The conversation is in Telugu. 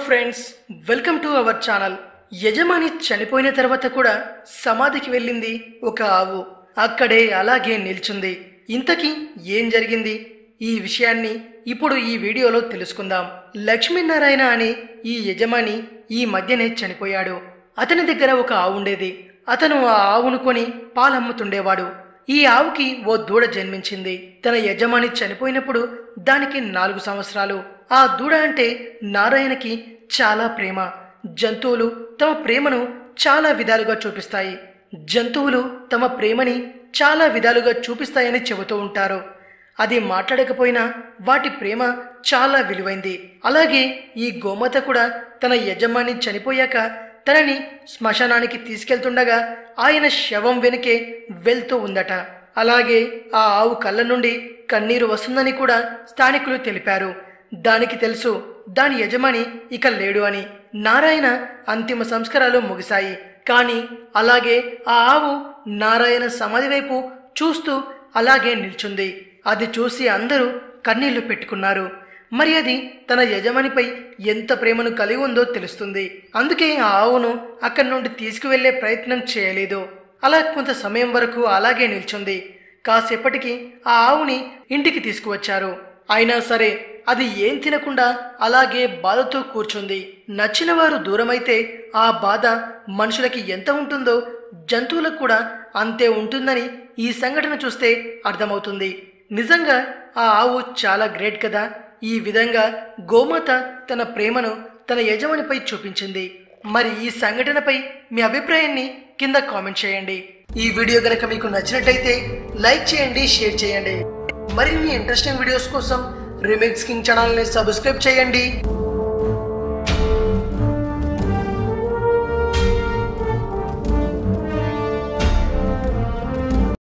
friends welcome to our channel యజమాని చనిపోయిన తర్వాత కూడా సమాధికి వెళ్ళింది ఒక ఆవు అక్కడే అలాగే నిల్చుంది ఇంతకీ ఏం జరిగింది ఈ విషయాన్ని ఇప్పుడు ఈ వీడియోలో తెలుసుకుందాం లక్ష్మీనారాయణ అనే ఈ యజమాని ఈ మధ్యనే చనిపోయాడు అతని దగ్గర ఒక ఆవు ఉండేది అతను ఆ ఆవును కొని పాలమ్ముతుండేవాడు ఈ ఆవుకి ఓ దూడ జన్మించింది తన యజమాని చనిపోయినప్పుడు దానికి నాలుగు సంవత్సరాలు ఆ దూడ అంటే నారాయణకి చాలా ప్రేమ జంతువులు తమ ప్రేమను చాలా విధాలుగా చూపిస్తాయి జంతువులు తమ ప్రేమని చాలా విధాలుగా చూపిస్తాయని చెబుతూ ఉంటారు అది మాట్లాడకపోయినా వాటి ప్రేమ చాలా విలువైంది అలాగే ఈ గోమాత కూడా తన యజమాని చనిపోయాక తనని శ్మశానానికి తీసుకెళ్తుండగా ఆయన శవం వెనుకే వెళ్తూ ఉందట అలాగే ఆ ఆవు కళ్ళ నుండి కన్నీరు వస్తుందని కూడా స్థానికులు తెలిపారు దానికి తెలుసు దాని యజమాని ఇక లేడు అని నారాయణ అంతిమ సంస్కారాలు ముగిశాయి కానీ అలాగే ఆ ఆవు నారాయణ సమాధి వైపు చూస్తూ అలాగే నిల్చుంది అది చూసి అందరూ కన్నీళ్లు పెట్టుకున్నారు మరి అది తన యజమానిపై ఎంత ప్రేమను కలిగి ఉందో తెలుస్తుంది అందుకే ఆ ఆవును అక్కడి నుండి తీసుకువెళ్లే ప్రయత్నం చేయలేదు అలా కొంత సమయం వరకు అలాగే నిల్చుంది కాసేపటికి ఆ ఆవుని ఇంటికి తీసుకువచ్చారు అయినా సరే అది ఏం తినకుండా అలాగే బాధతో కూర్చుంది నచ్చిన వారు దూరమైతే ఆ బాధ మనుషులకి ఎంత ఉంటుందో జంతువులకు కూడా అంతే ఉంటుందని ఈ సంఘటన చూస్తే అర్థమవుతుంది నిజంగా ఆ ఆవు చాలా గ్రేట్ కదా ఈ విధంగా గోమాత తన ప్రేమను తన యజమానిపై చూపించింది మరి ఈ సంఘటనపై మీ అభిప్రాయాన్ని కింద కామెంట్ చేయండి ఈ వీడియో గనక మీకు నచ్చినట్టయితే లైక్ చేయండి షేర్ చేయండి మరిన్ని ఇంట్రెస్టింగ్ వీడియోస్ కోసం రిమిక్స్ కింగ్ ఛానల్ని సబ్స్క్రైబ్ చేయండి